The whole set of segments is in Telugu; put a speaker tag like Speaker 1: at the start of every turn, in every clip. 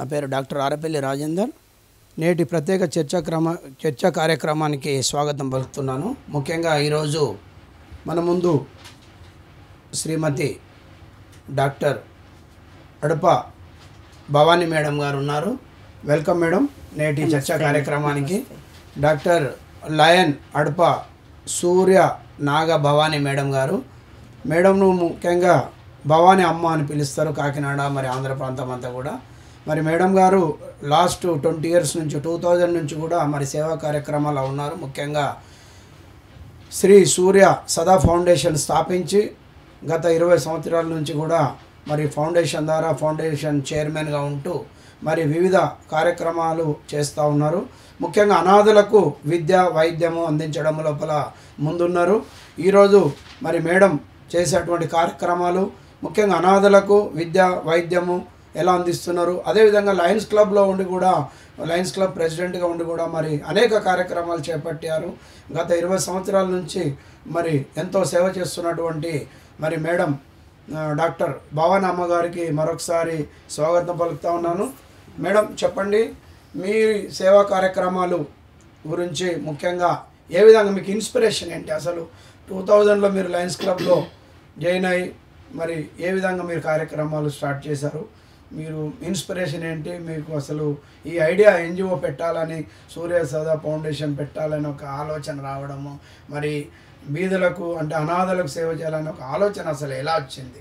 Speaker 1: నా పేరు డాక్టర్ ఆరపల్లి రాజేందర్ నేటి ప్రత్యేక చర్చా క్రమ చర్చా కార్యక్రమానికి స్వాగతం పలుకుతున్నాను ముఖ్యంగా ఈరోజు మన ముందు శ్రీమతి డాక్టర్ అడప భవానీ మేడం గారు ఉన్నారు వెల్కమ్ మేడం నేటి చర్చా కార్యక్రమానికి doctor lion Adapa Surya Naga Bhavani madam garu మేడంను ముఖ్యంగా భవానీ అమ్మ అని పిలుస్తారు కాకినాడ మరి ఆంధ్ర ప్రాంతం అంతా కూడా మరి madam garu last twenty years నుంచి టూ థౌజండ్ నుంచి కూడా మరి సేవా కార్యక్రమాల్లో ఉన్నారు ముఖ్యంగా శ్రీ సూర్య సదా ఫౌండేషన్ స్థాపించి గత ఇరవై సంవత్సరాల నుంచి కూడా మరి ఫౌండేషన్ ద్వారా ఫౌండేషన్ చైర్మన్గా ఉంటూ మరి వివిధ కార్యక్రమాలు చేస్తూ ఉన్నారు ముఖ్యంగా అనాథులకు విద్య వైద్యము అందించడం లోపల ముందున్నారు ఈరోజు మరి మేడం చేసేటువంటి కార్యక్రమాలు ముఖ్యంగా అనాథలకు విద్య వైద్యము ఎలా అందిస్తున్నారు అదేవిధంగా లయన్స్ క్లబ్లో ఉండి కూడా లయన్స్ క్లబ్ ప్రెసిడెంట్గా ఉండి కూడా మరి అనేక కార్యక్రమాలు చేపట్టారు గత ఇరవై సంవత్సరాల నుంచి మరి ఎంతో సేవ చేస్తున్నటువంటి మరి మేడం ఆ, డాక్టర్ భవాన్ అమ్మగారికి మరొకసారి స్వాగతం పలుకుతా ఉన్నాను మేడం చెప్పండి మీ సేవా కార్యక్రమాలు గురించి ముఖ్యంగా ఏ విధంగా మీకు ఇన్స్పిరేషన్ ఏంటి అసలు టూ థౌజండ్లో మీరు లయన్స్ క్లబ్లో జాయిన్ అయ్యి మరి ఏ విధంగా మీరు కార్యక్రమాలు స్టార్ట్ చేశారు మీరు ఇన్స్పిరేషన్ ఏంటి మీకు అసలు ఈ ఐడియా ఎన్జిఓ పెట్టాలని సూర్య సదా ఫౌండేషన్ పెట్టాలని ఒక ఆలోచన రావడము మరి బీదలకు అంటే అనాథలకు సేవ చేయాలని ఒక ఆలోచన అసలు ఎలా వచ్చింది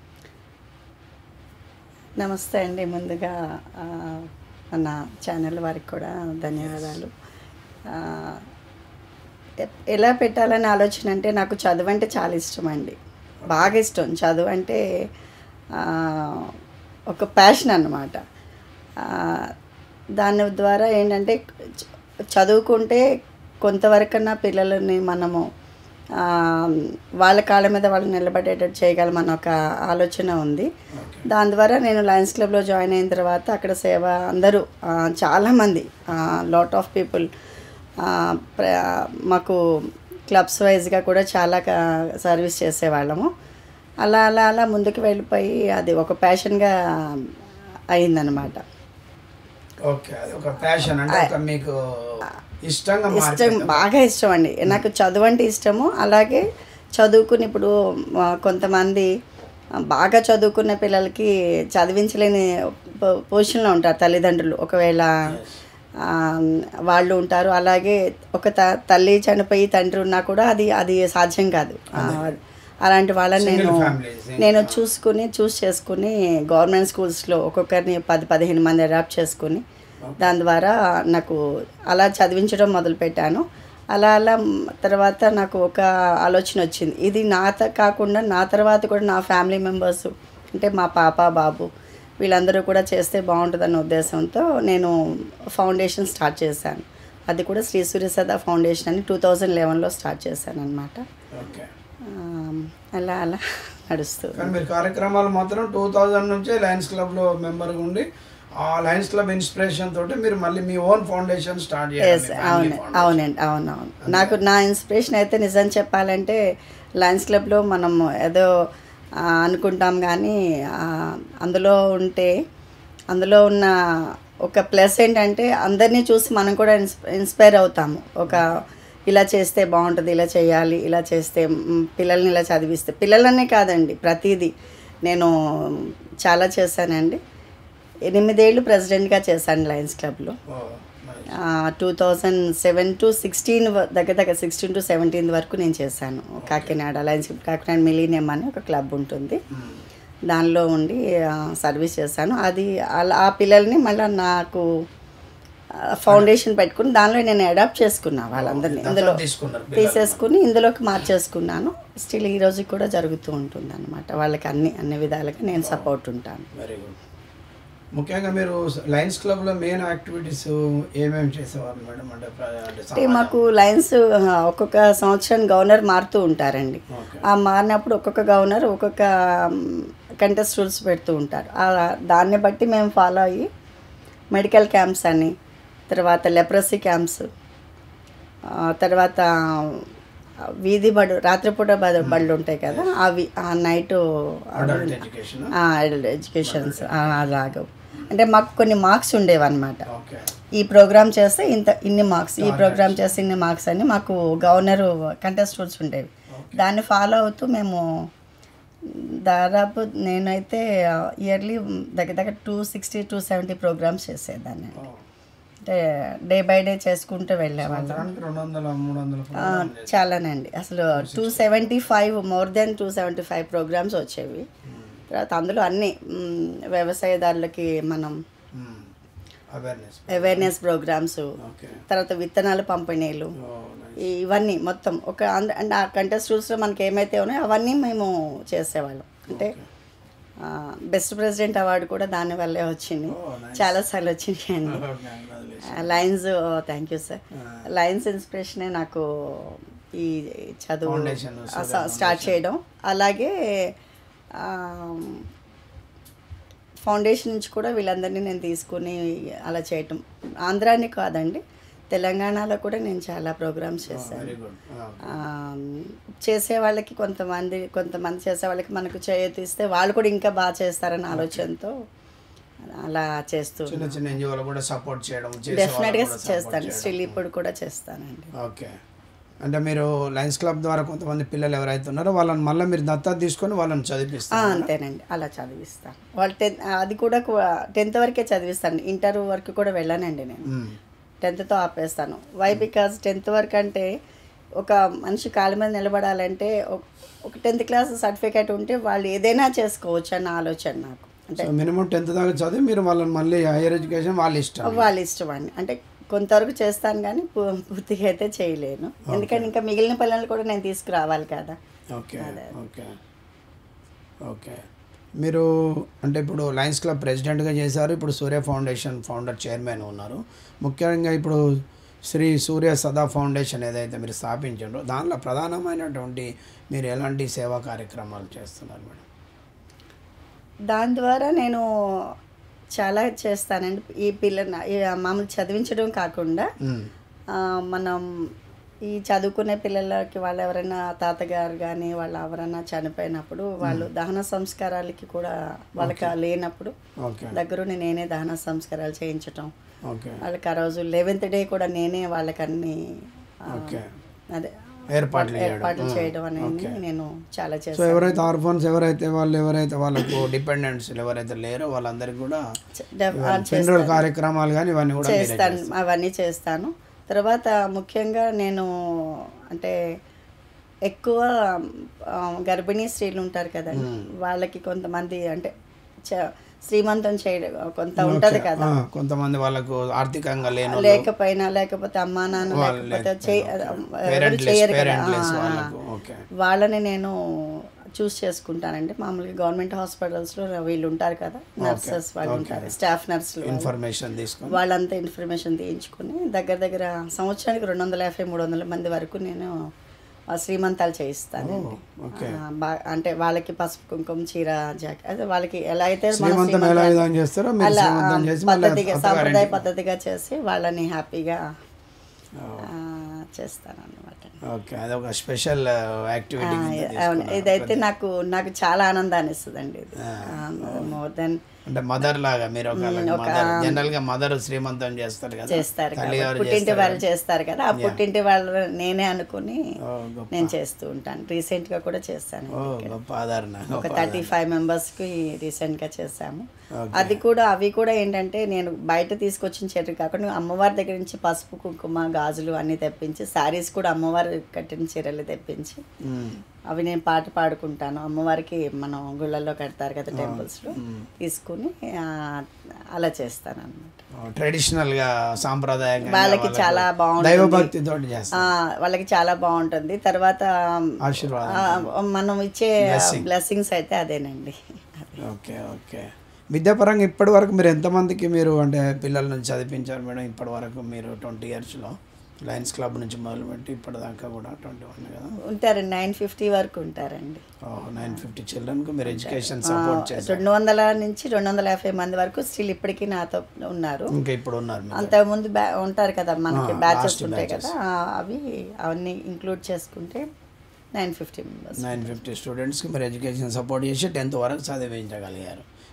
Speaker 2: నమస్తే అండి ముందుగా ఆ, మన ఛానల్ వారికి కూడా ధన్యవాదాలు ఆ, ఎ- ఎలా పెట్టాలని ఆలోచన అంటే నాకు చదువు అంటే చాలా ఇష్టం అండి బాగా ఇష్టం చదువు అంటే ఆ, ఒక ప్యాషన్ అన్నమాట ఆ, దాని ద్వారా ఏంటంటే చ- చదువుకుంటే కొంతవరకన్నా పిల్లలని మనము ఆ, వాళ్ళ కాళ్ళ మీద వాళ్ళు నిలబడేటట్టు చేయగలమని ఒక ఆలోచన ఉంది దాని ద్వారా నేను లయన్స్ క్లబ్లో జాయిన్ అయిన తర్వాత అక్కడ సేవ అందరూ ఆ, చాలామంది లాట్ ఆఫ్ పీపుల్ మాకు క్లబ్స్ వైజ్గా కూడా చాలా క- సర్వీస్ చేసేవాళ్ళము అలా అలా అలా ముందుకు వెళ్ళిపోయి అది ఒక ప్యాషన్గా అయిందనమాట
Speaker 1: ఓకే అది ఒక ప్యాషన్ అంటే ఒక మీకు ఇష్టంగా
Speaker 2: ఇష్టం
Speaker 1: మారిపోయింది
Speaker 2: బాగా ఇష్టం అండి నాకు చదువు అంటే ఇష్టము అలాగే చదువుకుని ఇప్పుడు ఆ, కొంతమంది ఆ, బాగా చదువుకున్న పిల్లలకి చదివించలేని పొ- పొజిషన్లో ఉంటారు తల్లిదండ్రులు ఒకవేళ ఆ, వాళ్ళు ఉంటారు అలాగే ఒక త తల్లి చనిపోయి తండ్రి ఉన్నా కూడా అది అది సాధ్యం కాదు ఆ, అలాంటి వాళ్ళని
Speaker 1: Single
Speaker 2: నేను
Speaker 1: families,
Speaker 2: నేను చూసుకుని చూస్ చేసుకుని గవర్నమెంట్ స్కూల్స్లో ఒక్కొక్కరిని పది పదిహేను మంది అడాప్ట్ చేసుకుని దాని ద్వారా నాకు అలా చదివించడం మొదలుపెట్టాను అలా అలా మ్, తర్వాత నాకు ఒక ఆలోచన వచ్చింది ఇది నా త- కాకుండా నా తర్వాత కూడా నా ఫ్యామిలీ మెంబర్స్ అంటే మా పాప బాబు వీళ్ళందరూ కూడా చేస్తే బాగుంటుందన్న ఉద్దేశంతో నేను ఫౌండేషన్ స్టార్ట్ చేశాను అది కూడా శ్రీ సూర్యసద ఫౌండేషన్ అని టూ థౌజండ్ లెవెన్లో స్టార్ట్ చేశాను అనమాట
Speaker 1: ఓకే
Speaker 2: అలా అలా నడుస్తుంది
Speaker 1: కానీ మీరు కార్యక్రమాలు మాత్రం టూ థౌజండ్ నుంచే లయన్స్ క్లబ్లో మెంబర్గా ఉండి ఆ లయన్స్ క్లబ్ ఇన్స్పిరేషన్ తోటి మీరు మళ్ళీ మీ ఓన్ ఫౌండేషన్ స్టార్ట్
Speaker 2: ఎస్ అవును అవునండి అవునవును నాకు నా ఇన్స్పిరేషన్ అయితే నిజం చెప్పాలంటే లయన్స్ క్లబ్లో మనం ఏదో ఆ, అనుకుంటాం కానీ ఆ, అందులో ఉంటే అందులో ఉన్న ఒక ప్లస్ ఏంటంటే అందరినీ చూసి మనం కూడా ఇన్స్ ఇన్స్పైర్ అవుతాము ఒక ఇలా చేస్తే బాగుంటుంది ఇలా చేయాలి ఇలా చేస్తే మ్, పిల్లల్ని ఇలా చదివిస్తే పిల్లలనే కాదండి ప్రతిదీ నేను చాలా చేశానండి ఎనిమిదేళ్ళు ప్రెసిడెంట్గా చేశాను లయన్స్ క్లబ్లో two thousand seven to sixteen దగ్గర దగ్గర సిక్స్టీన్ టు సెవెంటీన్ వరకు నేను చేశాను Kakinada Lions club Kakinada millennium అని ఒక క్లబ్ ఉంటుంది దానిలో ఉండి ఆ, సర్వీస్ చేశాను అది అలా ఆ పిల్లల్ని మళ్ళీ నాకు ఫౌండేషన్ పెట్టుకుని దానిలో నేను అడాప్ట్ చేసుకున్నా వాళ్ళందరినీ ఇందులో
Speaker 1: తీసుకున్నారు
Speaker 2: తీసేసుకుని ఇందులోకి మార్చేసుకున్నాను స్టిల్ ఈ రోజు కూడా జరుగుతూ ఉంటుంది అనమాట వాళ్ళకి అన్ని అన్ని విధాలుగా నేను సపోర్ట్ ఉంటాను
Speaker 1: వెరీ గుడ్ ముఖ్యంగా మీరు లయన్స్ క్లబ్లో మెయిన్ యాక్టివిటీస్ ఏమేమి చేసేవారు మేడం అంటే ప్ర- అంటే
Speaker 2: అంటే
Speaker 1: సమాజం-
Speaker 2: మాకు లైన్స్ ఆ, ఒక్కొక్క సంవత్సరం గవర్నర్ మారుతూ ఉంటారండి
Speaker 1: ఓకే.
Speaker 2: ఆ మారినప్పుడు ఒక్కొక్క గవర్నర్ ఒక్కొక్క కంటెస్ట్ రూల్స్ పెడుతూ ఉంటారు ఆ, దాన్ని బట్టి మేము ఫాలో అయ్యి మెడికల్ క్యాంప్స్ అని తర్వాత లెప్రసీ క్యాంప్స్ ఆ, తర్వాత వీధి బడు రాత్రిపూట బడు బళ్ళు ఉంటాయి కదా అవి ఆ night
Speaker 1: adult education
Speaker 2: adult educations అలాగా అంటే మాకు కొన్ని మార్క్స్ ఉండేవి అనమాట
Speaker 1: ఓకే
Speaker 2: ఈ ప్రోగ్రామ్ చేస్తే ఇంత ఇన్ని మార్క్స్ ఈ ప్రోగ్రామ్ చేస్తే ఇన్ని మార్క్స్ అని మాకు గవర్నర్ కంటెస్ట్ రూల్స్ ఉండేవి దాన్ని ఫాలో అవుతూ మేము దాదాపు నేనైతే ఇయర్లీ దగ్గర దగ్గర two sixty two seventy programmes చేసేదాన్ని అంటే డే బై డే చేసుకుంటూ వెళ్ళేవాళ్ళం
Speaker 1: సంవత్సరానికి రెండు వందల మూడు వందల
Speaker 2: ఆ, చాలానండి అసలు two seventy five more than two seventy five programmes వచ్చేవి తర్వాత అందులో అన్ని మ్, వ్యవసాయదారులకి మనం
Speaker 1: అవేర్నెస్
Speaker 2: అవేర్నెస్ ప్రోగ్రామ్స్
Speaker 1: ఓకే
Speaker 2: తర్వాత విత్తనాలు పంపిణీలు ఈ- ఇవన్నీ మొత్తం ఒక అంద- అంటే ఆ కంటెస్ట్ రూల్స్లో మనకి ఏమైతే ఉన్నాయో అవన్నీ మేము చేసేవాళ్ళం అంటే బెస్ట్ ప్రెసిడెంట్ అవార్డు కూడా దాని వల్లే వచ్చింది చాలాసార్లు వచ్చినాయండి Lions thank you sir Lions ఇన్స్పిరేషనే నాకు ఈ చదువు
Speaker 1: Foundation,
Speaker 2: ఆ, స- స్టార్ట్ చేయడం అలాగే ఆ, ఫౌండేషన్ నుంచి కూడా వీళ్ళందరినీ నేను తీసుకుని అలా చేయటం ఆంధ్రాని కాదండి తెలంగాణలో కూడా నేను చాలా ప్రోగ్రామ్స్ చేశాను
Speaker 1: వెరీ గుడ్
Speaker 2: ఆ, చేసే వాళ్ళకి కొంతమంది కొంతమంది చేసే వాళ్ళకి మనకు చేయతిస్తే వాళ్ళు కూడా ఇంకా బాగా చేస్తారన్న ఆలోచనతో అలా చేస్తూ
Speaker 1: చిన్న చిన్న ఎన్జిఓలు కూడా సపోర్ట్ చేయడం చేసే
Speaker 2: డెఫినెట్గా
Speaker 1: వాళ్ళకు కూడా
Speaker 2: చేస్తాను
Speaker 1: support
Speaker 2: స్టిల్
Speaker 1: చేయడం.
Speaker 2: ఇప్పుడు కూడా చేస్తానండి
Speaker 1: ఓకే అంటే మీరు లయన్స్ క్లబ్ ద్వారా కొంతమంది పిల్లలు ఎవరైతే ఉన్నారో వాళ్ళని మళ్ళీ మీరు దత్తత తీసుకొని వాళ్ళని
Speaker 2: ఆ,
Speaker 1: చదివిస్తారు
Speaker 2: అంతేనండి అలా చదివిస్తాను వాళ్ళు టెన్త్ అది కూడా టెన్త్ వరకే చదివిస్తాను ఇంటర్ వరకు కూడా వెళ్ళానండి నేను టెన్త్తో ఆపేస్తాను వై బికాజ్ టెన్త్ వరకు అంటే ఒక మనిషి కాళ్ళ మీద నిలబడాలంటే ఒక- ఒక టెన్త్ క్లాస్ సర్టిఫికేట్ ఉంటే వాళ్ళు ఏదైనా చేసుకోవచ్చు అన్న ఆలోచన నాకు అంటే
Speaker 1: సో మినిమం టెన్త్ దాకా చదివి మీరు వాళ్ళని మళ్ళీ హైయర్ ఎడ్యుకేషన్ వాళ్ళ ఇష్టం
Speaker 2: వాళ్ళ ఇష్టం అండి అంటే కొంతవరకు చేస్తాను కానీ పూ- పూర్తిగా అయితే చేయలేను ఎందుకంటే ఇంకా మిగిలిన పిల్లలు కూడా నేను తీసుకురావాలి కదా
Speaker 1: ఓకే ఓకే ఓకే మీరు అంటే ఇప్పుడు లయన్స్ క్లబ్ ప్రెసిడెంట్గా చేశారు ఇప్పుడు సూర్య ఫౌండేషన్ ఫౌండర్ చైర్మన్ ఉన్నారు ముఖ్యంగా ఇప్పుడు శ్రీ సూర్య సదా ఫౌండేషన్ ఏదైతే మీరు స్థాపించారో దానిలో ప్రధానమైనటువంటి మీరు ఎలాంటి సేవా కార్యక్రమాలు చేస్తున్నారు మేడం
Speaker 2: దాని ద్వారా నేను చాలా చేస్తానండి ఈ పిల్లల ఈ మామూలు చదివించడం కాకుండా
Speaker 1: మ్మ్.
Speaker 2: ఆ, మనం ఈ చదువుకునే పిల్లలకి వాళ్ళు ఎవరైనా తాతగారు కానీ వాళ్ళు ఎవరైనా చనిపోయినప్పుడు వాళ్ళు దహన సంస్కారాలకి కూడా వాళ్ళకి లేనప్పుడు
Speaker 1: ఓకే
Speaker 2: దగ్గరుండి నేనే దహన సంస్కారాలు చేయించటం
Speaker 1: ఓకే
Speaker 2: వాళ్ళకి ఆ రోజు లెవెన్త్ డే కూడా నేనే వాళ్ళకి అన్ని ఆ,
Speaker 1: ఓకే
Speaker 2: అదే
Speaker 1: ఏర్పాట్లు చేయడం
Speaker 2: ఏర్పాట్లు చేయడం అనేది నేను చాలా
Speaker 1: సో
Speaker 2: చేస్తాను
Speaker 1: ఎవరైతే ఆర్ఫన్స్ ఎవరైతే వాళ్ళు ఎవరైతే వాళ్ళకు డిపెండెంట్స్ ఎవరైతే లేరో వాళ్ళందరికీ కూడా ఫెడరల్ కార్యక్రమాలు కానీ ఇవన్నీ కూడా మీరే
Speaker 2: చేస్తాను అవన్నీ చేస్తాను తర్వాత ముఖ్యంగా నేను అంటే ఎక్కువ ఆ, గర్భిణీ స్త్రీలు ఉంటారు కదండి వాళ్ళకి కొంతమంది అంటే చ- శ్రీమంతం చేయడం కొంత ఉంటది కదా
Speaker 1: ఆ, కొంతమంది వాళ్ళకు ఆర్థికంగా లేని
Speaker 2: లేకపోయినా లేకపోతే అమ్మా నాన్న
Speaker 1: వాళ్ళు
Speaker 2: లేకపోతే చేయ- ఎవరు
Speaker 1: పేరెంట్లెస్
Speaker 2: చేయరు కదా
Speaker 1: పేరెంట్లెస్
Speaker 2: ఆ, ఆ.
Speaker 1: వాళ్ళకు ఓకే
Speaker 2: వాళ్ళని నేను చూస్ చేసుకుంటానండి మామూలుగా గవర్నమెంట్ హాస్పిటల్స్లో వీళ్ళు ఉంటారు కదా నర్సెస్ వాళ్ళు ఉంటారు స్టాఫ్ నర్సులు వాళ్ళు.
Speaker 1: ఇన్ఫర్మేషన్ తీసుకొని
Speaker 2: వాళ్ళంతా ఇన్ఫర్మేషన్ తీయించుకొని దగ్గర దగ్గర సంవత్సరానికి రెండు వందల యాభై మూడు వందల మంది వరకు నేను ఆ శ్రీమంతాలు చేయిస్తాను
Speaker 1: ఓకే
Speaker 2: బా- అంటే వాళ్ళకి పసుపు కుంకుమ చీర జాకెట్ అదే వాళ్ళకి ఎలా అయితే మన
Speaker 1: శ్రీమంతం ఎలా
Speaker 2: శ్రీమంతాలు-
Speaker 1: విధానం చేస్తారో మీరు
Speaker 2: అలా
Speaker 1: శ్రీమంతం చేసి మళ్ళీ
Speaker 2: పద్ధతిగా
Speaker 1: అత్తగారింటికి-
Speaker 2: సాంప్రదాయ పద్ధతిగా చేసి వాళ్ళని హ్యాపీగా చేస్తాను అనమాట
Speaker 1: ఓకే అదొక స్పెషల్ యాక్టివిటీ
Speaker 2: అవును ఇదైతే నాకు నాకు చాలా ఆనందాన్ని ఇస్తుందండి ఇది మోర్ దెన్
Speaker 1: అంటే మదర్ లాగా మీరు ఒక మదర్ జనరల్ గా మదర్ శ్రీమంతం చేస్తారు కదా
Speaker 2: చేస్తారు
Speaker 1: తల్లి
Speaker 2: కాబట్టి
Speaker 1: గారు
Speaker 2: పుట్టింటి వాళ్ళు చేస్తారు కదా ఆ పుట్టింటి వాళ్ళు నేనే అనుకుని
Speaker 1: ఓ, గొప్ప
Speaker 2: నేను చేస్తూ ఉంటాను రీసెంట్ గా కూడా చేస్తాను
Speaker 1: ఓ గొప్ప ఆదరణ
Speaker 2: ఒక
Speaker 1: గొప్ప
Speaker 2: థర్టీ ఫైవ్ మెంబర్స్కి రీసెంట్గా చేసాము
Speaker 1: Okay.
Speaker 2: అది కూడా అవి కూడా ఏంటంటే నేను బయట తీసుకొచ్చిన చీరలు కాకుండా అమ్మవారి దగ్గర నుంచి పసుపు కుంకుమ గాజులు అన్నీ తెప్పించి శారీస్ కూడా అమ్మవారి కట్టిన చీరలు తెప్పించి
Speaker 1: మ్మ్.
Speaker 2: అవి నేను పాట పాడుకుంటాను అమ్మవారికి మనం గుళ్ళల్లో కడతారు కదా టెంపుల్స్లో తీసుకుని ఆ, అలా చేస్తాను అనమాట
Speaker 1: ట్రెడిషనల్ గా సాంప్రదాయంగా
Speaker 2: వాళ్ళకి చాలా బాగుంటుంది
Speaker 1: దైవభక్తి తోటి చేస్తారు
Speaker 2: వాళ్ళకి చాలా బాగుంటుంది తర్వాత
Speaker 1: ఆశీర్వాదం
Speaker 2: ఆ, మనం ఇచ్చే బ్లెస్సింగ్స్ అయితే అదేనండి
Speaker 1: ఓకే ఓకే విద్యాపరంగా ఇప్పటి వరకు మీరు ఎంతమందికి మీరు అంటే పిల్లల నుంచి చదివించారు మేడం ఇప్పటి వరకు మీరు ట్వంటీ ఇయర్స్లో లయన్స్ క్లబ్ నుంచి మొదలుపెట్టి ఇప్పటిదాకా కూడా ట్వంటీ వన్ కదా
Speaker 2: ఉంటారండి నైన్ ఫిఫ్టీ వరకు ఉంటారండి
Speaker 1: నైన్ ఫిఫ్టీ చిల్డ్రన్కు మీరు ఎడ్యుకేషన్ సపోర్ట్ చేస్తారు
Speaker 2: రెండు వందల నుంచి రెండు వందల యాభై మంది వరకు స్టిల్ ఇప్పటికీ నాతో ఉన్నారు
Speaker 1: ఇంకా ఇప్పుడు ఉన్నారు మీరు
Speaker 2: అంతకుముందు బ్యా ఉంటారు కదా మనకి
Speaker 1: ఆ,
Speaker 2: బ్యాచెస్
Speaker 1: last
Speaker 2: ఉంటాయి
Speaker 1: batches.
Speaker 2: కదా ఆ, అవి అవన్నీ ఇంక్లూడ్ చేసుకుంటే nine fifty members
Speaker 1: nine fifty స్టూడెంట్స్కి మీరు ఎడ్యుకేషన్ సపోర్ట్ చేసి టెన్త్ వరకు చదివించగలిగారు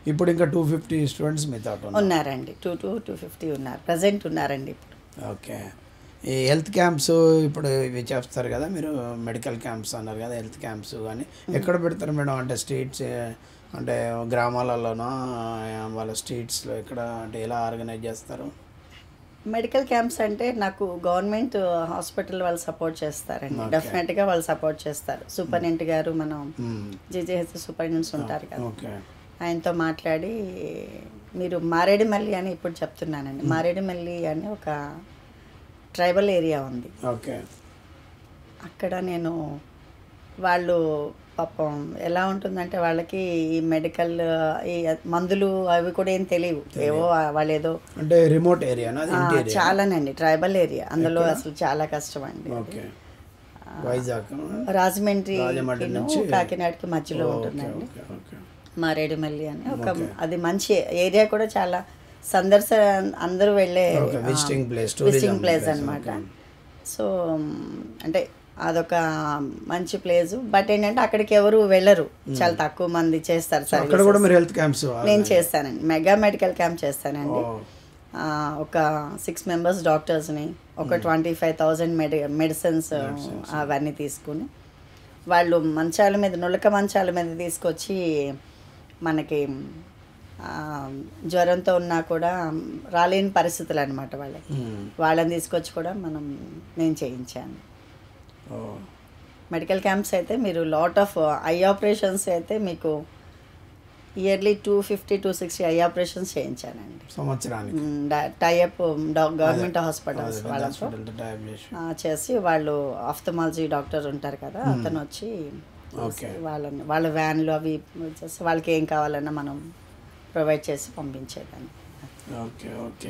Speaker 1: ఇప్పుడు ఇంకా టూ ఫిఫ్టీ స్టూడెంట్స్ మీతో ఉన్నారు
Speaker 2: ఉన్నారండి టూ టూ టూ ఫిఫ్టీ ఉన్నారు ప్రజెంట్ ఉన్నారండి ఇప్పుడు
Speaker 1: ఓకే ఈ హెల్త్ క్యాంప్స్ ఇప్పుడు ఇవి చేస్తారు కదా మీరు మెడికల్ క్యాంప్స్ అన్నారు కదా హెల్త్ క్యాంప్స్ కానీ ఎక్కడ పెడతారు మేడం అంటే స్ట్రీట్స్ అంటే గ్రామాలలోనో వాళ్ళ స్ట్రీట్స్లో ఎక్కడ అంటే ఎలా ఆర్గనైజ్ చేస్తారు
Speaker 2: మెడికల్ క్యాంప్స్ అంటే నాకు గవర్నమెంట్ హాస్పిటల్ వాళ్ళు సపోర్ట్ చేస్తారండి
Speaker 1: Okay.
Speaker 2: డెఫినెట్గా వాళ్ళు సపోర్ట్ చేస్తారు సూపరింటెండెంట్ గారు మనం
Speaker 1: మ్మ్.
Speaker 2: జీజీహెచ్ సూపరింటెండెంట్స్ ఉంటారు కదా
Speaker 1: ఓకే
Speaker 2: ఆయనతో మాట్లాడి మీరు మారేడుమల్లి అని ఇప్పుడు చెప్తున్నానండి మారేడుమల్లి అని ఒక ట్రైబల్ ఏరియా ఉంది
Speaker 1: ఓకే
Speaker 2: అక్కడ నేను వాళ్ళు పాపం ఎలా ఉంటుందంటే వాళ్ళకి ఈ మెడికల్ ఈ మందులు అవి కూడా ఏం తెలియవు ఏవో వాళ్ళు ఏదో
Speaker 1: అంటే రిమోట్ ఏరియానా అది
Speaker 2: ఆ,
Speaker 1: ఇంటీరియర్
Speaker 2: చాలానండి ట్రైబల్ ఏరియా అందులో అసలు చాలా కష్టం అండి
Speaker 1: ఓకే వైజాగ్
Speaker 2: రాజమండ్రి
Speaker 1: రాజమండ్రి నుంచి
Speaker 2: కాకినాడకి మధ్యలో
Speaker 1: ఓకే
Speaker 2: ఉంటుందండి
Speaker 1: ఓకే ఓకే
Speaker 2: మారేడుమల్లి అని ఒక అది మంచి ఏరియా కూడా చాలా సందర్శ అందరూ వెళ్ళే
Speaker 1: okay visiting place tourism
Speaker 2: visiting place అన్నమాట సో అంటే అదొక మంచి ప్లేస్ బట్ ఏంటంటే అక్కడికి ఎవరు వెళ్ళరు చాలా తక్కువ మంది చేస్తారు
Speaker 1: అక్కడ
Speaker 2: సర్వీస్
Speaker 1: కూడా మీరు హెల్త్ క్యాంప్స్
Speaker 2: నేను చేస్తానండి మెగా మెడికల్ క్యాంప్ చేస్తానండి ఆ, ఒక సిక్స్ మెంబర్స్ డాక్టర్స్ని ఒక ట్వంటీ ఫైవ్ థౌజండ్ మెడి మెడిసిన్స్ అవన్నీ తీసుకుని వాళ్ళు మంచాల మీద నులక మంచాల మీద తీసుకొచ్చి మనకి ఆ, జ్వరంతో ఉన్నా కూడా రాలేని పరిస్థితులు అనమాట వాళ్ళకి వాళ్ళని తీసుకొచ్చి కూడా మనం నేను చేయించాను మెడికల్ క్యాంప్స్ అయితే మీరు లాట్ ఆఫ్ ఐ ఆపరేషన్స్ అయితే మీకు yearly two fifty two sixty eye operations చేయించానండి
Speaker 1: సంవత్సరానికి
Speaker 2: టైఅప్ గవర్నమెంట్ హాస్పిటల్స్ వాళ్ళతో
Speaker 1: హాస్పిటల్ టైప్ చేసి
Speaker 2: ఆ, చేసి వాళ్ళు ఆఫ్థమాలజీ డాక్టర్ ఉంటారు కదా అతను వచ్చి
Speaker 1: ఓకే
Speaker 2: వాళ్ళని వాళ్ళ వ్యాన్లు అవి వచ్చేసి వాళ్ళకి ఏం కావాలన్నా మనం ప్రొవైడ్ చేసి పంపించేదాన్ని
Speaker 1: ఓకే ఓకే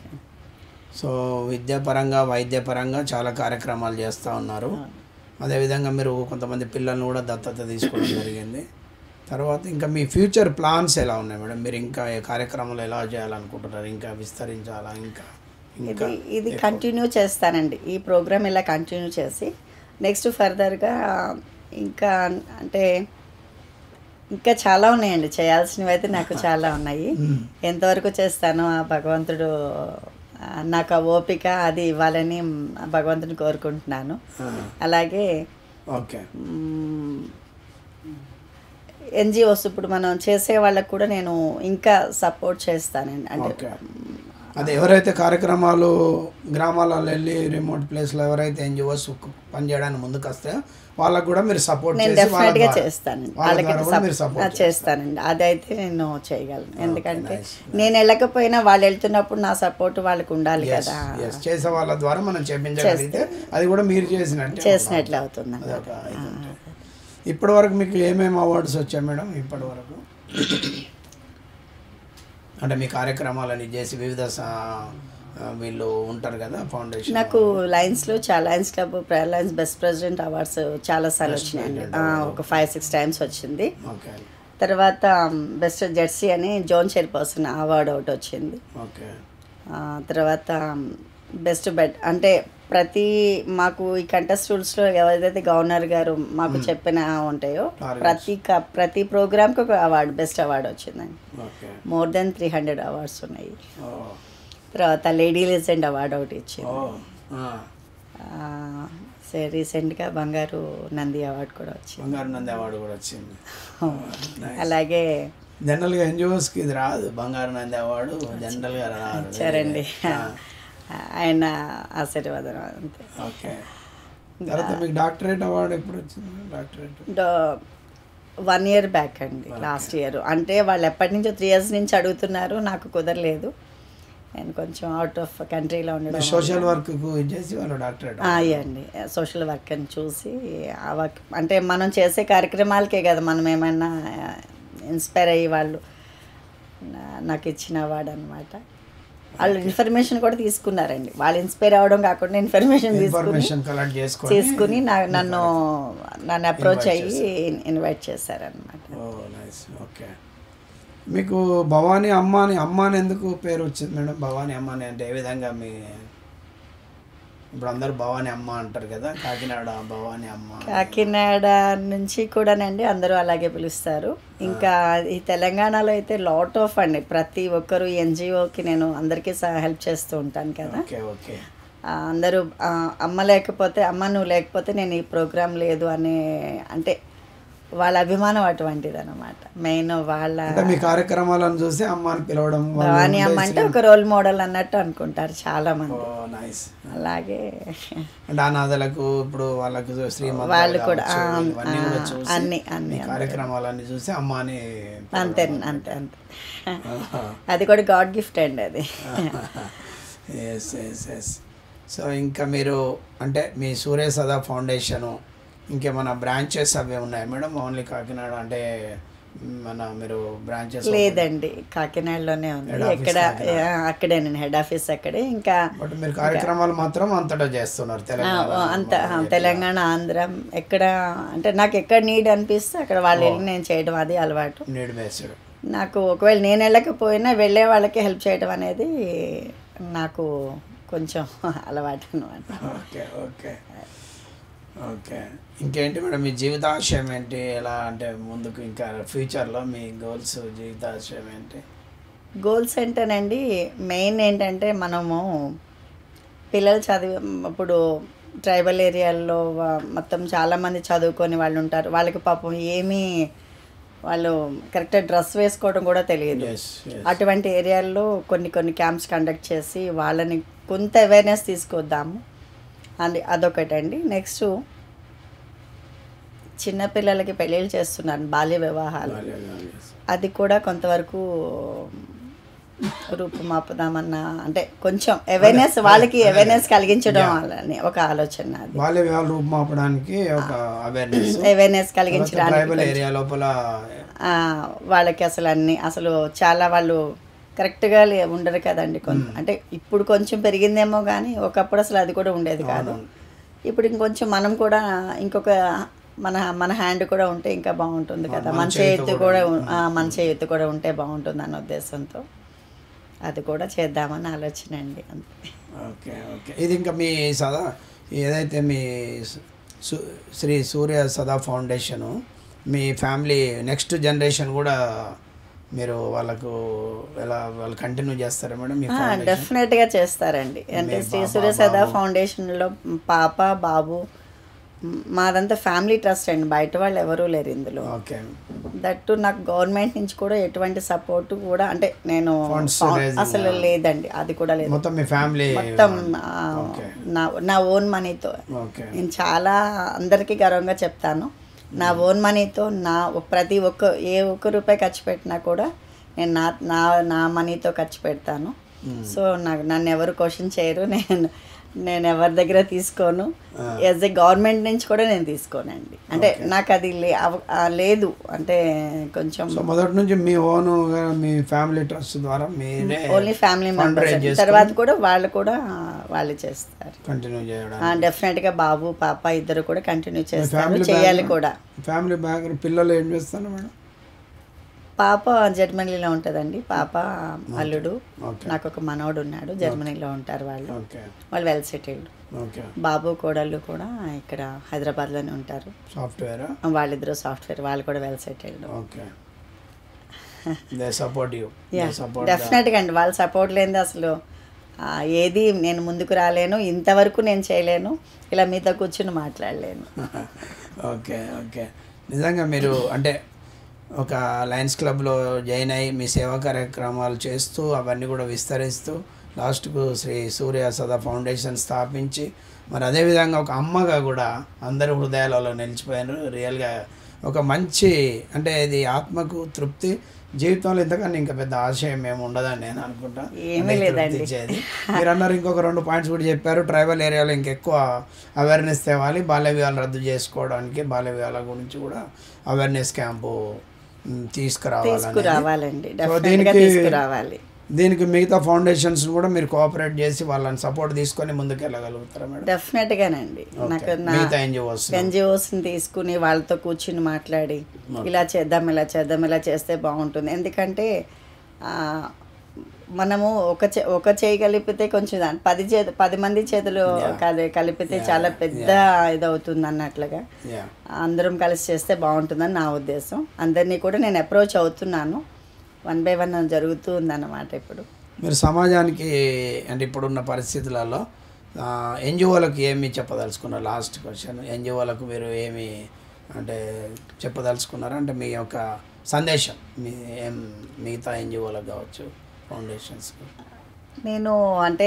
Speaker 1: సో విద్యాపరంగా వైద్యపరంగా చాలా కార్యక్రమాలు చేస్తూ ఉన్నారు అదేవిధంగా మీరు కొంతమంది పిల్లల్ని కూడా దత్తత తీసుకోవడం జరిగింది తర్వాత ఇంకా మీ ఫ్యూచర్ ప్లాన్స్ ఎలా ఉన్నాయి మేడం మీరు ఇంకా ఈ కార్యక్రమాలు ఎలా చేయాలనుకుంటున్నారు ఇంకా విస్తరించాలా ఇంకా ఇంకా
Speaker 2: ఇది ఇది కంటిన్యూ చేస్తానండి ఈ ప్రోగ్రామ్ ఇలా కంటిన్యూ చేసి నెక్స్ట్ ఫర్దర్గా ఇంకా అంటే ఇంకా చాలా ఉన్నాయండి చేయాల్సినవి అయితే నాకు చాలా ఉన్నాయి ఎంతవరకు చేస్తానో ఆ భగవంతుడు ఆ, నాకు ఆ ఓపిక అది ఇవ్వాలని ఆ భగవంతుని కోరుకుంటున్నాను
Speaker 1: ఆ,
Speaker 2: అలాగే
Speaker 1: ఓకే
Speaker 2: ఎన్జిఓస్ ఇప్పుడు మనం చేసే వాళ్ళకు కూడా నేను ఇంకా సపోర్ట్ చేస్తానండి అంటే
Speaker 1: ఓకే అదే ఎవరైతే కార్యక్రమాలు గ్రామాలలో వెళ్ళి రిమోట్ ప్లేస్లో ఎవరైతే ఎన్జిఓస్ పనిచేయడానికి ముందుకు వస్తే వాళ్ళకు కూడా మీరు సపోర్ట్
Speaker 2: నేను
Speaker 1: చేసి వాళ్ళ
Speaker 2: డెఫినెట్గా
Speaker 1: ద్వారా-
Speaker 2: చేస్తానండి
Speaker 1: వాళ్ళ
Speaker 2: వాళ్ళకి
Speaker 1: ద్వారా కూడా మీరు
Speaker 2: సప్-
Speaker 1: సపోర్ట్
Speaker 2: ఆ, చేస్తానండి అదైతే నేను చేయగలను ఎందుకంటే
Speaker 1: nice,
Speaker 2: నేను వెళ్ళకపోయినా వాళ్ళు వెళ్తున్నప్పుడు నా సపోర్ట్ వాళ్ళకి ఉండాలి కదా
Speaker 1: ఎస్ చేసే వాళ్ళ ద్వారా మనం చేపించగలిగితే అది కూడా మీరు చేసినట్టే
Speaker 2: చేసినట్లు అవుతుందండి
Speaker 1: అదొక ఇది ఉంటుంది. ఇప్పటి వరకు మీకు ఏమేమి అవార్డ్స్ వచ్చాయి మేడం ఇప్పటి వరకు అంటే మీ కార్యక్రమాలని చేసి వివిధ సా- ఆ, వీళ్ళు ఉంటారు కదా ఫౌండేషన్
Speaker 2: నాకు లయన్స్ చాలా Lions club Lions best president awards చాలా సార్లు వచ్చినాయండి ఆ, ఒక ఫైవ్ సిక్స్ టైమ్స్ వచ్చింది
Speaker 1: ఓకే
Speaker 2: తర్వాత బెస్ట్ జెర్సీ అని జోన్ చైర్పర్సన్ అవార్డు ఒకటి వచ్చింది
Speaker 1: ఓకే
Speaker 2: ఆ, తర్వాత బెస్ట్ బెడ్ అంటే ప్రతి మాకు ఈ కంటెస్ట్ రూల్స్లో ఎవరైతే గవర్నర్ గారు మాకు చెప్పిన ఉంటాయో
Speaker 1: Targets.
Speaker 2: ప్రతి క- ప్రతి ప్రోగ్రామ్కి ఒక అవార్డు బెస్ట్ అవార్డు వచ్చిందండి
Speaker 1: okay
Speaker 2: more than three hundred awards ఉన్నాయి
Speaker 1: ఓ
Speaker 2: తర్వాత లేడీ లెజెండ్ అవార్డు ఒకటి ఇచ్చింది
Speaker 1: ఓ ఆ.
Speaker 2: ఆ, సే- రీసెంట్గా బంగారు నంది అవార్డు కూడా వచ్చింది
Speaker 1: బంగారు నంది అవార్డు కూడా వచ్చింది Nice.
Speaker 2: అలాగే
Speaker 1: జనరల్గా ఎన్జిఓస్కి ఇది రాదు బంగారు నంది అవార్డు జనరల్గా రాదు
Speaker 2: సరేండి ఆయన ఆశీర్వాదం అంతే
Speaker 1: ఓకే తర్వాత మీకు డాక్టరేట్ అవార్డు ఎప్పుడు వచ్చింది డాక్టరేట్
Speaker 2: వన్ ఇయర్ బ్యాక్ అండి లాస్ట్ ఇయర్ అంటే వాళ్ళు ఎప్పటి నుంచో త్రీ ఇయర్స్ నుంచి అడుగుతున్నారు నాకు కుదరలేదు నేను కొంచెం అవుట్ ఆఫ్ కంట్రీలో ఉండడం
Speaker 1: సోషల్ వర్క్ చేసి వాళ్ళు డాక్టరేట్
Speaker 2: అయ్యండి సోషల్ వర్క్ అని చూసి ఆ వర్క్ అంటే మనం చేసే కార్యక్రమాలకే కదా మనం ఏమైనా ఇన్స్పైర్ అయ్యి వాళ్ళు నా- నాకు ఇచ్చిన అవార్డు అనమాట వాళ్ళు ఇన్ఫర్మేషన్ కూడా తీసుకున్నారండి వాళ్ళు ఇన్స్పైర్ అవ్వడం కాకుండా ఇన్ఫర్మేషన్ తీసుకుని
Speaker 1: ఇన్ఫర్మేషన్ కలెక్ట్ చేసుకొని
Speaker 2: తీసుకుని నా- నన్ను నన్ను అప్రోచ్ అయ్యి ఇన్వైట్ చేశారనమాట
Speaker 1: ఓ నైస్ ఓకే మీకు భవానీ అమ్మ అని అమ్మ అని ఎందుకు పేరు వచ్చింది మేడం భవానీ అమ్మ అని అంటే ఏ విధంగా మీ ఇప్పుడు అందరూ భవానీ అమ్మ అంటారు కదా కాకినాడ భవానీ అమ్మ
Speaker 2: కాకినాడ నుంచి కూడానండి అందరూ అలాగే పిలుస్తారు ఇంకా ఈ తెలంగాణలో అయితే లాట్ ఆఫ్ అండి ప్రతి ఒక్కరు ఎన్జిఓకి నేను అందరికీ హెల్ప్ చేస్తూ ఉంటాను కదా
Speaker 1: ఓకే ఓకే
Speaker 2: ఆ, అందరూ ఆ, అమ్మ లేకపోతే అమ్మ నువ్వు లేకపోతే నేను ఈ ప్రోగ్రాం లేదు అనే అంటే వాళ్ళ అభిమానం అటువంటిది అనమాట మెయిన్ వాళ్ళ
Speaker 1: అంటే మీ కార్యక్రమాలను చూసి అమ్మని పిలవడం
Speaker 2: భవానీ అమ్మ అంటే ఒక రోల్ మోడల్ అన్నట్టు అనుకుంటారు చాలా మంది
Speaker 1: నైస్
Speaker 2: అలాగే
Speaker 1: అంటే అనాథలకు ఇప్పుడు వాళ్ళకు శ్రీమంత
Speaker 2: వాళ్ళు కూడా, ఆ,
Speaker 1: ఇవన్నీ కూడా
Speaker 2: ఆ,
Speaker 1: చూసి
Speaker 2: అన్ని అన్ని
Speaker 1: మీ కార్యక్రమాలన్నీ చూసి అమ్మని
Speaker 2: అంతే అంతే అంతే అది కూడా గాడ్ గిఫ్ట్ అండి అది
Speaker 1: ఎస్ ఎస్ ఎస్ సో ఇంకా మీరు అంటే మీ సూర్య సదా ఫౌండేషను ఇంకేమైనా బ్రాంచెస్ అవి ఉన్నాయి మేడం ఓన్లీ కాకినాడ అంటే మన మీరు బ్రాంచెస్
Speaker 2: లేదండి కాకినాడలోనే ఉంది
Speaker 1: Head office
Speaker 2: ఎక్కడ ఆ, అక్కడే నేను హెడ్ ఆఫీస్ అక్కడే ఇంకా
Speaker 1: బట్ మీరు కార్యక్రమాలు మాత్రం అంతటా చేస్తున్నారు
Speaker 2: ఆ,
Speaker 1: తెలంగాణ
Speaker 2: అంత ఆ, తెలంగాణ ఆంధ్ర ఎక్కడ అంటే నాకు ఎక్కడ నీడ్ అనిపిస్తే అక్కడ వాళ్ళు వెళ్ళి నేను చేయడం అది అలవాటు
Speaker 1: నీడ్ బేస్డ్
Speaker 2: నాకు ఒకవేళ నేను వెళ్ళకపోయినా వెళ్ళే వాళ్ళకి హెల్ప్ చేయడం అనేది నాకు కొంచెం అలవాటు అనమాట
Speaker 1: ఓకే ఓకే ఓకే ఇంకేంటి మేడం మీ జీవితాశయం ఏంటి ఎలా అంటే ముందుకు ఇంకా ఫ్యూచర్లో మీ గోల్స్ జీవితాశయం ఏంటి
Speaker 2: గోల్స్ అంటేనండి మెయిన్ ఏంటంటే మనము పిల్లలు చదివి ఇప్పుడు ట్రైబల్ ఏరియాల్లో వా- మొత్తం చాలామంది చదువుకొని వాళ్ళు ఉంటారు వాళ్ళకి పాపం ఏమీ వాళ్ళు కరెక్ట్ డ్రెస్ వేసుకోవడం కూడా తెలియదు
Speaker 1: ఎస్
Speaker 2: అటువంటి ఏరియాల్లో కొన్ని కొన్ని క్యాంప్స్ కండక్ట్ చేసి వాళ్ళని కొంత అవేర్నెస్ తీసుకొద్దాము అది అదొకటండి నెక్స్ట్ చిన్నపిల్లలకి పెళ్ళిళ్ళు చేస్తున్నారు బాల్య వివాహాలు అది కూడా కొంతవరకు రూపుమాపుదామన్న అంటే కొంచెం అవేర్నెస్ వాళ్ళకి అవేర్నెస్ కలిగించడం అని ఒక ఆలోచన అది
Speaker 1: బాల్య వివాహాలు రూపుమాపడానికి ఒక అవేర్నెస్
Speaker 2: అవేర్నెస్ కలిగించడానికి
Speaker 1: ట్రైబల్ ఏరియా లోపల
Speaker 2: ఆ, వాళ్ళకి అసలు అన్ని అసలు చాలా వాళ్ళు కరెక్ట్గా లే ఉండరు కదండి కొంత అంటే ఇప్పుడు కొంచెం పెరిగిందేమో కానీ ఒకప్పుడు అసలు అది కూడా ఉండేది కాదు ఇప్పుడు ఇంకొంచెం మనం కూడా ఇంకొక మన మన హ్యాండ్ కూడా ఉంటే ఇంకా బాగుంటుంది కదా మన చేతి కూడా ఉం- ఆ, మన చేతి కూడా ఉంటే బాగుంటుంది అన్న ఉద్దేశంతో అది కూడా చేద్దామని ఆలోచన అండి అంతే
Speaker 1: ఓకే ఓకే ఇది ఇంకా మీ సదా ఏదైతే మీ సు- శ్రీ సూర్య సదా ఫౌండేషను మీ ఫ్యామిలీ నెక్స్ట్ జనరేషన్ కూడా మీరు వాళ్ళకు ఎలా వాళ్ళు కంటిన్యూ చేస్తారా మేడం మీ ఫౌండేషన్
Speaker 2: డెఫినెట్గా చేస్తారండి అంటే శ్రీ సూర్య సదా ఫౌండేషన్లో పాప బాబు మ్, మాదంతా ఫ్యామిలీ ట్రస్ట్ అండి బయట వాళ్ళు ఎవరూ లేరు ఇందులో
Speaker 1: ఓకే
Speaker 2: దట్టు నాకు గవర్నమెంట్ నుంచి కూడా ఎటువంటి సపోర్ట్ కూడా అంటే నేను
Speaker 1: Funds
Speaker 2: ఫౌ-
Speaker 1: raising,
Speaker 2: అసలు లేదండి అది కూడా లేదు
Speaker 1: మొత్తం మీ ఫ్యామిలీ
Speaker 2: మొత్తం ఆ,
Speaker 1: ఓకే
Speaker 2: నా నా ఓన్ మనీతో
Speaker 1: ఓకే
Speaker 2: నేను చాలా అందరికీ గర్వంగా చెప్తాను నా ఓన్ మనీతో నా ప్రతి ఒక్క ఏ ఒక్క రూపాయి ఖర్చు పెట్టినా కూడా నేను నా నా నా మనీతో ఖర్చు పెడతాను సో నాకు నన్ను ఎవరు క్వశ్చన్ చేయరు నేను నేను ఎవరి దగ్గర తీసుకోను యాజ్ ఎ గవర్నమెంట్ నుంచి కూడా నేను తీసుకోనండి అంటే నాకు అది లే అవ- ఆ, లేదు అంటే కొంచెం
Speaker 1: సో మొదటి నుంచి మీ ఓన్ మీ ఫ్యామిలీ ట్రస్ట్ ద్వారా మీరే
Speaker 2: ఓన్లీ ఫ్యామిలీ
Speaker 1: Fundraise
Speaker 2: మెంబర్స్
Speaker 1: చేసుకొని-
Speaker 2: తర్వాత కూడా వాళ్ళు కూడా వాళ్ళు చేస్తారు
Speaker 1: కంటిన్యూ చేయడం
Speaker 2: డెఫినెట్గా బాబు పాప ఇద్దరు కూడా కంటిన్యూ చేస్తారు
Speaker 1: family
Speaker 2: చేయాలి
Speaker 1: background-
Speaker 2: కూడా
Speaker 1: ఫ్యామిలీ బ్యాక్ పిల్లలు ఏం చేస్తారు మేడం
Speaker 2: పాప జర్మనీలో ఉంటుందండి పాప అల్లుడు
Speaker 1: ఓకే
Speaker 2: నాకు ఒక మనవడు ఉన్నాడు జర్మనీలో ఉంటారు వాళ్ళు
Speaker 1: ఓకే
Speaker 2: వాళ్ళు వెల్ సెటిల్డ్
Speaker 1: ఓకే
Speaker 2: బాబు కోడళ్ళు కూడా ఇక్కడ హైదరాబాద్లోనే ఉంటారు
Speaker 1: సాఫ్ట్వేర్
Speaker 2: వాళ్ళిద్దరూ సాఫ్ట్వేర్ వాళ్ళు కూడా well settled
Speaker 1: okay they support you
Speaker 2: yeah
Speaker 1: support
Speaker 2: డెఫినెట్గా అండి వాళ్ళ సపోర్ట్ లేనిది అసలు ఆ, ఏది నేను ముందుకు రాలేను ఇంతవరకు నేను చేయలేను ఇలా మీతో కూర్చుని మాట్లాడలేను
Speaker 1: ఓకే ఓకే నిజంగా మీరు అంటే ఒక లయన్స్ క్లబ్లో జాయిన్ అయ్యి మీ సేవా కార్యక్రమాలు చేస్తూ అవన్నీ కూడా విస్తరిస్తూ లాస్ట్కు శ్రీ సూర్య సదా ఫౌండేషన్ స్థాపించి మరి అదేవిధంగా ఒక అమ్మగా కూడా అందరి హృదయాలలో నిలిచిపోయారు రియల్గా ఒక మంచి అంటే ఇది ఆత్మకు తృప్తి జీవితంలో ఇంతకన్నా ఇంకా పెద్ద ఆశయం ఏమి ఉండదని నేను అనుకుంటా
Speaker 2: ఏమీ
Speaker 1: అంటే తృప్తి
Speaker 2: లేదండి.
Speaker 1: ఇచ్చేది. మీరు అన్నారు ఇంకొక రెండు పాయింట్స్ కూడా చెప్పారు ట్రైబల్ ఏరియాలో ఇంకెక్కువ అవేర్నెస్ తేవాలి బాల్య వివాహాలు రద్దు చేసుకోవడానికి బాల్య వివాహాల గురించి కూడా అవేర్నెస్ క్యాంపు మ్, తీసుకురావాలని
Speaker 2: తీసుకురావాలండి
Speaker 1: సో
Speaker 2: డెఫినెట్గా
Speaker 1: దీనికి
Speaker 2: తీసుకురావాలి
Speaker 1: దీనికి మిగతా ఫౌండేషన్స్ కూడా మీరు కోఆపరేట్ చేసి వాళ్ళని సపోర్ట్ తీసుకొని ముందుకు వెళ్ళగలుగుతారా మేడం
Speaker 2: డెఫినెట్గానండి నాకు
Speaker 1: ఓకే.
Speaker 2: నా
Speaker 1: మిగతా ఎన్జిఓస్
Speaker 2: ఎన్జిఓస్ని తీసుకుని వాళ్ళతో కూర్చుని మాట్లాడి ఇలా చేద్దాం ఇలా చేద్దాం ఇలా చేస్తే బాగుంటుంది ఎందుకంటే ఆ, మనము ఒక చే ఒక చేయి కలిపితే కొంచెం దాని పది చేతి పది మంది చేతులు కలి- కలిపితే చాలా పెద్ద ఇదవుతుంది అన్నట్లుగా
Speaker 1: యా
Speaker 2: అందరం కలిసి చేస్తే బాగుంటుందని నా ఉద్దేశం అందరినీ కూడా నేను అప్రోచ్ అవుతున్నాను వన్ బై వన్ జరుగుతూ ఉందన్నమాట ఇప్పుడు
Speaker 1: మీరు సమాజానికి అంటే ఇప్పుడున్న పరిస్థితులలో ఎన్జిఓలకు ఏమి చెప్పదలుచుకున్నారు లాస్ట్ క్వశ్చన్ ఎన్జిఓలకు మీరు ఏమి అంటే చెప్పదలుచుకున్నారు అంటే మీ యొక్క సందేశం మీ ఏం మిగతా ఎన్జిఓలకు కావచ్చు ఫౌండేషన్స్కి
Speaker 2: నేను అంటే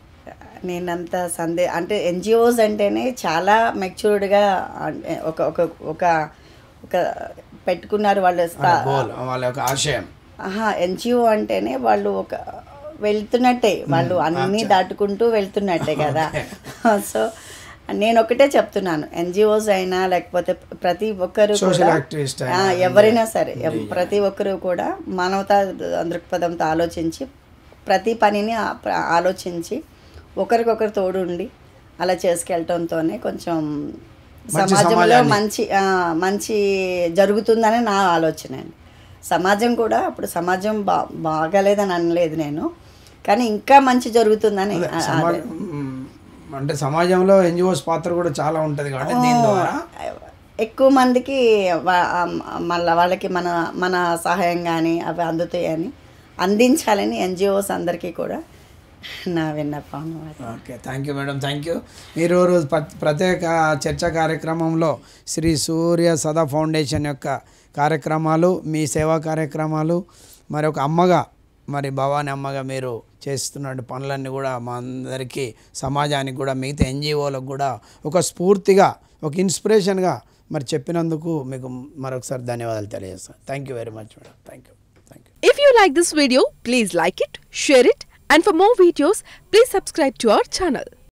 Speaker 2: నేనంత సందే అంటే ఎన్జిఓస్ అంటేనే చాలా మెచ్యూర్డ్గా ఒక ఒక ఒక ఒక పెట్టుకున్నారు వాళ్ళ స్థా
Speaker 1: గోల్ వాళ్ళ యొక్క ఆశయం
Speaker 2: ఆహా ఎన్జిఓ అంటేనే వాళ్ళు ఒక వెళ్తున్నట్టే వాళ్ళు అన్నీ దాటుకుంటూ వెళ్తున్నట్టే కదా సో నేను ఒకటే చెప్తున్నాను ఎన్జిఓస్ అయినా లేకపోతే ప్రతి ఒక్కరు
Speaker 1: సోషల్
Speaker 2: కూడా
Speaker 1: యాక్టివిస్ట్
Speaker 2: ఆ, ఎవరైనా సరే ఎవ్- ప్రతి ఒక్కరు కూడా మానవతా దృక్పథంతో ఆలోచించి ప్రతి పనిని ఆ- ప్ర- ఆలోచించి ఒకరికొకరు తోడు ఉండి అలా చేసుకెళ్ళటంతోనే కొంచెం సమాజంలో
Speaker 1: సమాజాన్ని-
Speaker 2: మంచి ఆ, మంచి జరుగుతుందని నా ఆలోచన అండి సమాజం కూడా అప్పుడు సమాజం బా బాగాలేదని అనలేదు నేను కానీ ఇంకా మంచి జరుగుతుందని ఆ-
Speaker 1: సమాజం మ్, అంటే సమాజంలో ఎన్జిఓస్ పాత్ర కూడా చాలా ఉంటుంది కాబట్టి దీని ద్వారా
Speaker 2: ఎక్కువ మందికి వా- ఆ- మళ్ళా వాళ్ళకి మన మన సహాయం కానీ అవి అందుతాయని అందించాలని ఎన్జిఓస్ అందరికీ కూడా నా విన్నపం అన్నమాట
Speaker 1: okay thank you madam thank you మీరు రోజు ప్ర- ప్రత్యేక చర్చ కార్యక్రమంలో శ్రీ సూర్య సదా ఫౌండేషన్ యొక్క కార్యక్రమాలు మీ సేవా కార్యక్రమాలు మరి ఒక అమ్మగా మరి భవాని అమ్మగా మీరు చేస్తున్న పనులన్నీ కూడా మా అందరికీ సమాజానికి కూడా మిగతా ఎన్జిఓలకు కూడా ఒక స్ఫూర్తిగా ఒక ఇన్స్పిరేషన్గా మరి చెప్పినందుకు మీకు మరొకసారి ధన్యవాదాలు తెలియజేస్తాను thank you very much madam thank you thank you
Speaker 3: If you like this video, please like it, share it, and for more videos, please subscribe to our channel.